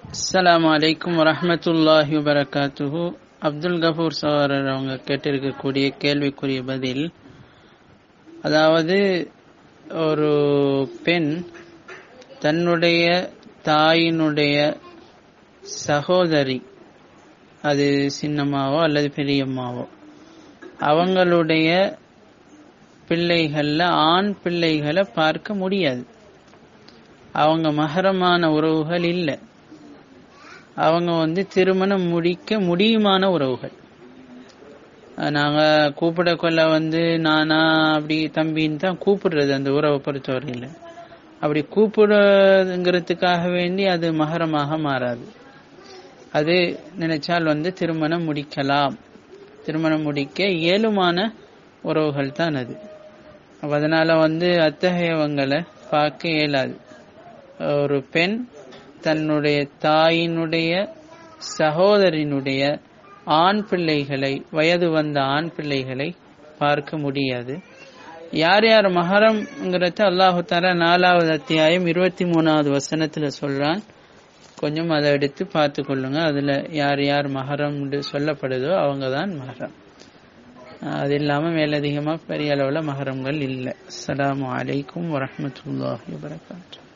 அஸ்ஸலாமு அலைக்கும் வரஹ்மத்துல்லாஹி வபரகாத்துஹு அப்துல் கஃபூர் சவாரர் அவங்க கேட்டிருக்கக்கூடிய கேள்விக்குரிய பதில் அதாவது ஒரு பெண் தன்னுடைய தாயினுடைய சகோதரி அது சின்னம்மாவோ அல்லது பெரியம்மாவோ அவங்களுடைய பிள்ளைகள்ல ஆண் பிள்ளைகளை பார்க்க முடியாது அவங்க மகரமான உறவுகள் இல்லை அவங்க வந்து திருமணம் முடிக்க முடியுமான உறவுகள் நாங்க கூப்பிட கொள்ள வந்து நானா அப்படி தம்பின்னு தான் கூப்பிடுறது அந்த உறவை பொறுத்தவரையில் அப்படி கூப்பிடுங்கிறதுக்காக வேண்டி அது மகரமாக மாறாது அது நினைச்சால் வந்து திருமணம் முடிக்கலாம் திருமணம் முடிக்க இயலுமான உறவுகள் தான் அது அதனால வந்து அத்தகையவங்களை பார்க்க இயலாது ஒரு பெண் தன்னுடைய தாயினுடைய சகோதரினுடைய ஆண் பிள்ளைகளை வயது வந்த ஆண் பிள்ளைகளை பார்க்க முடியாது யார் யார் மகரம்ங்கிறத அல்லாஹு தாலா நாலாவது அத்தியாயம் இருபத்தி மூணாவது வசனத்துல சொல்றான் கொஞ்சம் அதை எடுத்து பார்த்து கொள்ளுங்க அதுல யார் யார் மகரம் சொல்லப்படுதோ அவங்க தான் மகரம் அது இல்லாம மேலதிகமா பெரிய அளவுல மகரங்கள் இல்லை அஸ்லாம் வலைக்கும் வரமத்துல்லாஹி வரகாத்து